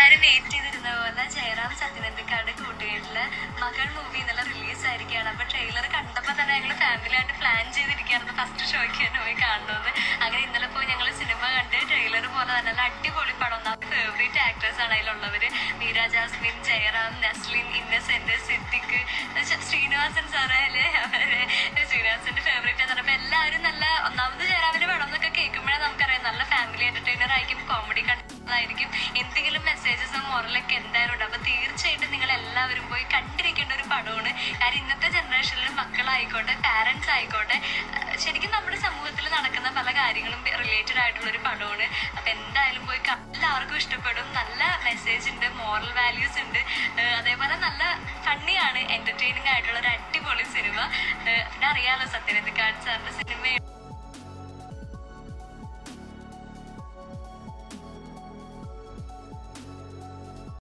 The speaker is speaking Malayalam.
എല്ലാരും വെയിറ്റ് ചെയ്തിരുന്ന പോലെ ജയറാം സത്യനന്ദിക്കാട് കൂട്ടുകെട്ടില് മകൾ മൂവി ഇന്നലെ റിലീസ് ആയിരിക്കുകയാണ് അപ്പൊ ട്രെയിലർ കണ്ടപ്പോ തന്നെ ഞങ്ങള് ഫാമിലി ആയിട്ട് പ്ലാൻ ചെയ്തിരിക്കുകയായിരുന്നു ഫസ്റ്റ് ഷോയ്ക്ക് തന്നെ പോയി കാണണമെന്ന് അങ്ങനെ ഇന്നലെ പോയി ഞങ്ങൾ സിനിമ കണ്ട് ട്രെയിലർ പോലെ തന്നെ നല്ല അടിപൊളി പടം ഒന്നാമത് ഫേവറേറ്റ് ആക്ടേഴ്സ് ആണ് അതിലുള്ളവര് മീര ജാസ്മിൻ ജയറാം നസ്ലിൻ ഇന്നസെന്റ് സിദ്ദിഖ് എന്നുവെച്ചാ ശ്രീനിവാസൻ സാറ് അല്ലേ അവര് ശ്രീനിവാസന്റെ ഫേവറേറ്റ് എന്ന് പറയുമ്പോൾ എല്ലാവരും നല്ല ഒന്നാമത് ജയറാമിന്റെ പടം എന്നൊക്കെ കേൾക്കുമ്പോഴേ നമുക്കറിയാം നല്ല ഫാമിലി എന്റർടൈനർ ആയിരിക്കും കോമഡി കണ്ടതായിരിക്കും എന്തെങ്കിലും മെസ്സേജസും മോറലൊക്കെ എന്തായാലും ഉണ്ട് അപ്പൊ തീർച്ചയായിട്ടും നിങ്ങൾ എല്ലാവരും പോയി കണ്ടിരിക്കേണ്ട ഒരു പടമാണ് കാരണം ഇന്നത്തെ ജനറേഷനിൽ മക്കളായിക്കോട്ടെ പാരന്റ്സ് ആയിക്കോട്ടെ അഹ് ശരിക്കും നമ്മുടെ സമൂഹത്തിൽ നടക്കുന്ന പല കാര്യങ്ങളും റിലേറ്റഡ് ആയിട്ടുള്ള ഒരു പടമാണ് അപ്പൊ എന്തായാലും പോയി ക- എല്ലാവർക്കും ഇഷ്ടപ്പെടും നല്ല മെസ്സേജ് ഉണ്ട് മോറൽ വാല്യൂസ് ഉണ്ട് ഏഹ് അതേപോലെ നല്ല ഫണ്ണിയാണ് എന്റർടൈനിങ് ആയിട്ടുള്ള ഒരു അടിപൊളി സിനിമ ഏഹ് പിന്നെ അറിയാലോ സത്യനന്ദിക്കാട് സാറിന്റെ സിനിമ